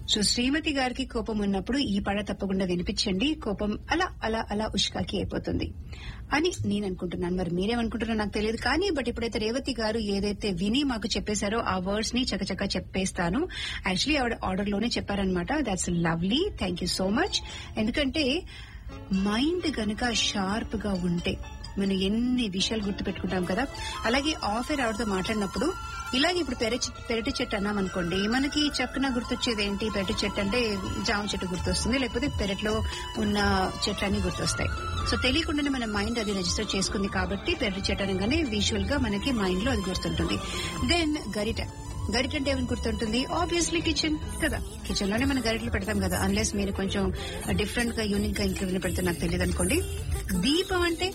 so శ్రీమతి గారికి కోపం ఉన్నప్పుడు ఈ పాట తప్పకుండా వినిపించండి కోపం అలా అలా అలా ఉష్కాకి అయిపోతుంది అని నేను అనుకుంటున్నాను మరి మీరేమనుకుంటున్నారో నాకు తెలియదు కానీ బట్ ఇప్పుడైతే రేవతి గారు ఏదైతే విని మాకు చెప్పేశారో ఆ వర్డ్స్ ని చకచక చెప్పేస్తాను యాక్చువల్లీ ఆవిడ ఆర్డర్ లోనే చెప్పారనమాట that's lovely thank you so much ఎందుకంటే మైండ్ గనక షార్ప్ గా ఉంటే మనం ఎన్ని విషయాలు గుర్తు పెట్టుకుంటాం కదా అలాగే ఆఫర్ ఆవిడతో మాట్లాడినప్పుడు ఇలాగే ఇప్పుడు పెరటి పెరటి చెట్టు అన్నాం అనుకోండి మనకి చక్కన గుర్తొచ్చేది ఏంటి పెరటి చెట్టు అంటే జామ చెట్టు గుర్తొస్తుంది లేకపోతే పెరట్లో ఉన్న చెట్లన్నీ గుర్తొస్తాయి సో తెలియకుండానే మన మైండ్ అది రిజిస్టర్ చేసుకుంది కాబట్టి పెరటి చెట్టు అనగానే విజువల్ గా మనకి మైండ్ లో అది గుర్తుంటుంది దెన్ గరిట గరిట అంటే ఏమని గుర్తుంటుంది ఆబ్వియస్లీ కిచెన్ కదా కిచెన్ లోనే మనం గరిటలు పెడతాం కదా అన్లెస్ మీరు కొంచెం డిఫరెంట్ గా యూనిక్ గా ఇంకేమైనా పెడితే నాకు తెలియదు అనుకోండి దీపం అంటే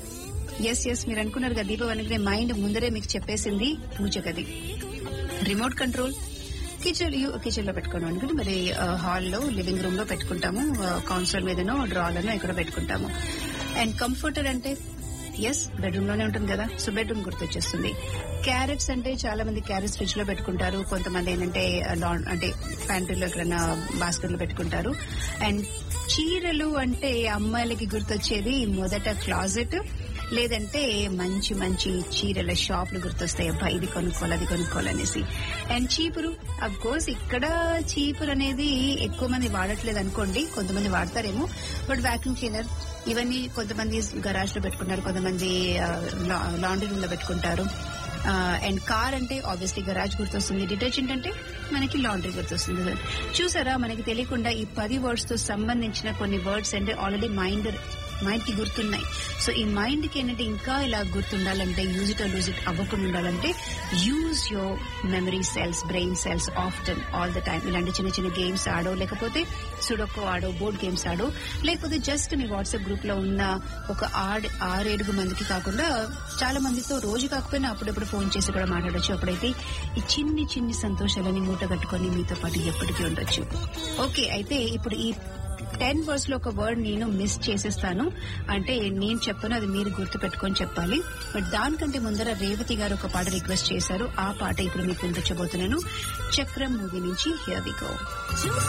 ఎస్ ఎస్ మీరు అనుకున్నారు కదా దీపం అనగానే మైండ్ ముందరే మీకు చెప్పేసింది పూజ గది రిమోట్ కంట్రోల్ కిచెన్ కిచెన్ లో పెట్టుకోవడం అనుకుంటే మరి హాల్లో లివింగ్ రూమ్ లో పెట్టుకుంటాము కౌన్సిలర్ మీదనో డ్రాలోనో ఎక్కడో పెట్టుకుంటాము అండ్ కంఫర్టర్ అంటే ఎస్ బెడ్రూమ్ లోనే ఉంటుంది కదా సో బెడ్రూమ్ గుర్తొచ్చేస్తుంది క్యారెట్స్ అంటే చాలా మంది క్యారెట్స్ ఫ్రిడ్జ్ లో పెట్టుకుంటారు కొంతమంది ఏంటంటే లాన్ అంటే ప్యాంట్రీలో ఎక్కడైనా బాస్కెట్ లో పెట్టుకుంటారు అండ్ చీరలు అంటే అమ్మాయిలకి గుర్తొచ్చేది మొదట క్లాజెట్ లేదంటే మంచి మంచి చీరల షాపులు గుర్తొస్తాయి అబ్బా ఇది కొనుక్కోవాలి అది కొనుక్కోవాలనేసి అండ్ చీపురు అఫ్ కోర్స్ ఇక్కడ చీపురు అనేది ఎక్కువ మంది వాడట్లేదు అనుకోండి కొంతమంది వాడతారేమో బట్ వాక్యూమ్ క్లీనర్ ఇవన్నీ కొంతమంది గరాజ్ లో పెట్టుకుంటారు కొంతమంది లాండ్రీ రూమ్ లో పెట్టుకుంటారు అండ్ కార్ అంటే ఆబ్వియస్లీ గరాజ్ గుర్తొస్తుంది డిటర్జెంట్ అంటే మనకి లాండ్రీ గుర్తొస్తుంది చూసారా మనకి తెలియకుండా ఈ పది వర్డ్స్ తో సంబంధించిన కొన్ని వర్డ్స్ అంటే ఆల్రెడీ మైండ్ మైండ్ కి గుర్తున్నాయి సో ఈ మైండ్ కి ఏంటంటే ఇంకా ఇలా గుర్తుండాలంటే యూజ్ ఇట్ లూజ్ ఇట్ అవ్వకుండా ఉండాలంటే use your memory cells brain cells often all the time ఇలాంటి చిన్న చిన్న గేమ్స్ ఆడో లేకపోతే సుడొక్కో ఆడో బోర్డ్ గేమ్స్ ఆడో లేకపోతే జస్ట్ మీ వాట్సాప్ గ్రూప్ లో ఉన్న ఒక ఆరు ఆరేడుగు మందికి కాకుండా చాలా మందితో రోజు కాకపోయినా అప్పుడప్పుడు ఫోన్ చేసి కూడా మాట్లాడొచ్చు అప్పుడైతే ఈ చిన్ని చిన్ని సంతోషాలని మూట కట్టుకొని మీతో పాటు ఎప్పటికీ ఉండొచ్చు ఓకే అయితే ఇప్పుడు ఈ టెన్ వర్డ్స్ లో ఒక వర్డ్ నేను మిస్ చేసేస్తాను అంటే నేను చెప్పను అది మీరు గుర్తు పెట్టుకొని చెప్పాలి బట్ దానికంటే ముందర రేవతి గారు ఒక పాట రిక్వెస్ట్ చేశారు ఆ పాట ఇప్పుడు మీకు వినిపించబోతున్నాను చక్రం మూవీ నుంచి హియర్ వి గో